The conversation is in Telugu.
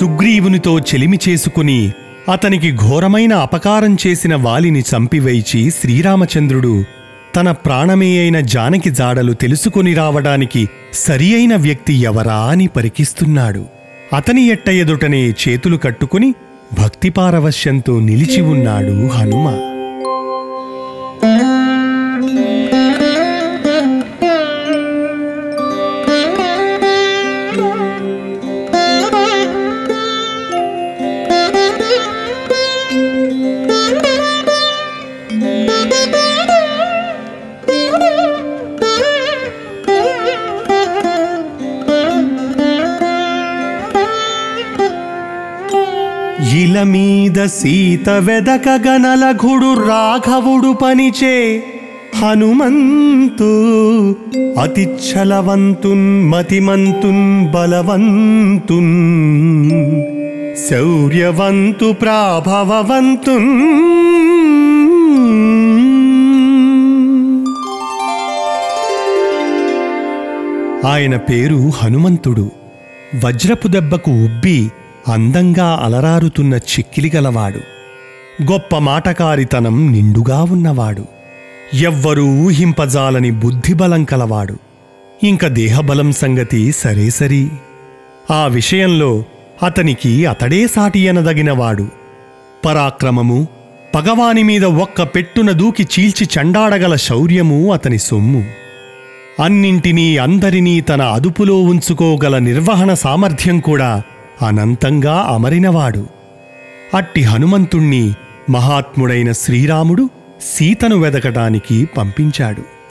సుగ్రీవునితో చెలిమి చేసుకుని అతనికి ఘోరమైన అపకారం చేసిన వాలిని చంపివైచి శ్రీరామచంద్రుడు తన ప్రాణమే అయిన జానకి జాడలు తెలుసుకొని రావడానికి సరి అయిన వ్యక్తి ఎవరా అని పరికిస్తున్నాడు అతని ఎట్ట ఎదుటనే చేతులు కట్టుకుని భక్తిపారవశ్యంతో నిలిచి ఉన్నాడు హనుమ ఇల మీద సీత వెదకగనలఘుడు రాఘవుడు పనిచే హనుమంతు అతి ఛలవంతున్ మతిమంతున్ బలవంతున్ శౌర్యవంతు ప్రాభవవంతున్ ఆయన పేరు హనుమంతుడు వజ్రపు దెబ్బకు ఉబ్బి అందంగా అలరారుతున్న చిక్కిలి గలవాడు గొప్ప మాటకారితనం నిండుగా ఉన్నవాడు ఎవ్వరూ ఊహింపజాలని బుద్ధిబలం కలవాడు ఇంక దేహబలం సంగతి సరే సరి ఆ విషయంలో అతనికి అతడే సాటి అనదగినవాడు పరాక్రమము పగవాని మీద ఒక్క పెట్టున దూకి చీల్చి చండాడగల శౌర్యము అతని సొమ్ము అన్నింటినీ అందరినీ తన అదుపులో ఉంచుకోగల నిర్వహణ సామర్థ్యం కూడా అనంతంగా అమరినవాడు అట్టి హనుమంతుణ్ణి మహాత్ముడైన శ్రీరాముడు సీతను వెదకటానికి పంపించాడు